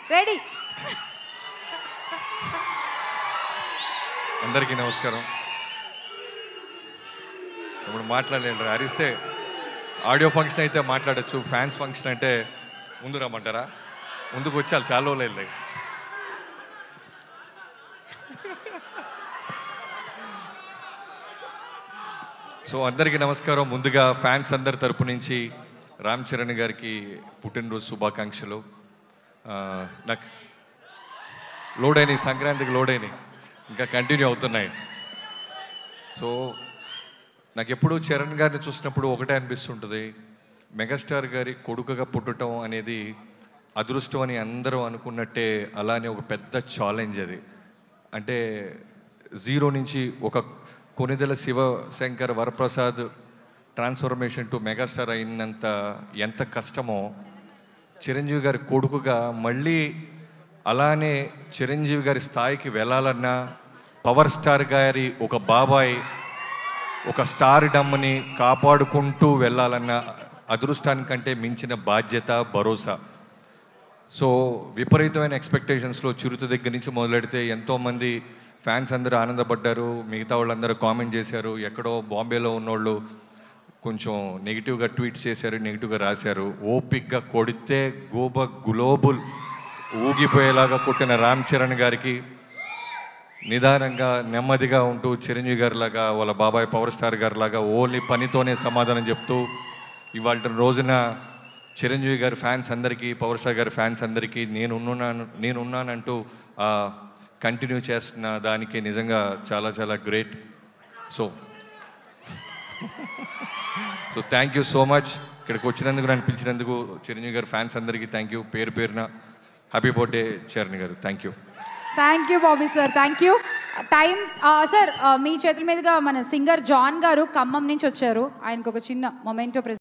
ready అందరికీ నమస్కారం ఇప్పుడు మాట్లాడలేరు అరిస్తే ఆడియో ఫంక్షన్ అయితే మాట్లాడొచ్చు ఫ్యాన్స్ ఫంక్షన్ అంటే ముందు రమ్మంటారా ముందుకు వచ్చాలి చాలా రోజులు వెళ్ళాయి సో అందరికీ నమస్కారం ముందుగా ఫ్యాన్స్ అందరి తరపు నుంచి రామ్ చరణ్ గారికి పుట్టినరోజు శుభాకాంక్షలు ఆ, నాకు లోడ్ అయినాయి సంక్రాంతికి లోడ్ అయినాయి ఇంకా కంటిన్యూ అవుతున్నాయి సో నాకు ఎప్పుడూ చరణ్ గారిని చూసినప్పుడు ఒకటే అనిపిస్తుంటుంది మెగాస్టార్ గారి కొడుకుగా పుట్టడం అనేది అదృష్టం అని అందరూ అనుకున్నట్టే అలానే ఒక పెద్ద ఛాలెంజ్ అది అంటే జీరో నుంచి ఒక Konidela Sivashankar Varaprasad transformation to megastar అయినంత ఎంత కష్టమో చిరంజీవి గారి కొడుకుగా మళ్ళీ అలానే చిరంజీవి గారి స్థాయికి వెళ్ళాలన్నా పవర్ స్టార్ గారి ఒక బాబాయ్ ఒక స్టార్ డమ్ని కాపాడుకుంటూ వెళ్ళాలన్న అదృష్టానికంటే మించిన బాధ్యత భరోసా సో విపరీతమైన ఎక్స్పెక్టేషన్స్లో చిరుత దగ్గర నుంచి మొదలెడితే ఎంతోమంది ఫ్యాన్స్ అందరూ ఆనందపడ్డారు మిగతా వాళ్ళందరూ కామెంట్ చేశారు ఎక్కడో బాంబేలో ఉన్నోళ్ళు కొంచెం నెగిటివ్గా ట్వీట్స్ చేశారు నెగిటివ్గా రాశారు ఓపిక్గా కొడితే గోబ గ్లోబుల్ ఊగిపోయేలాగా కొట్టిన రామ్ చరణ్ గారికి నిదానంగా నెమ్మదిగా ఉంటూ చిరంజీవి గారిలాగా వాళ్ళ బాబాయ్ పవర్ స్టార్ గారిలాగా ఓన్లీ పనితోనే సమాధానం చెప్తూ ఇవాళ రోజున చిరంజీవి గారి ఫ్యాన్స్ అందరికీ పవర్ స్టార్ గారి ఫ్యాన్స్ అందరికీ నేనున్నాను నేనున్నానంటూ కంటిన్యూ చేస్తున్న దానికి నిజంగా చాలా చాలా great so so thank you so much ఇక్కడికి వచ్చినందుకు నన్ను పిలిచినందుకు చిరంజీవి గారి ఫ్యాన్స్ అందరికీ థ్యాంక్ యూ పేరు పేరున happy birthday Charan garu thank you thank you Bobby sir thank you time sir మీ చేతుల మీదుగా మన సింగర్ జాన్ గారు ఖమ్మం నుంచి వచ్చారు ఆయనకు ఒక చిన్న మొమెంటో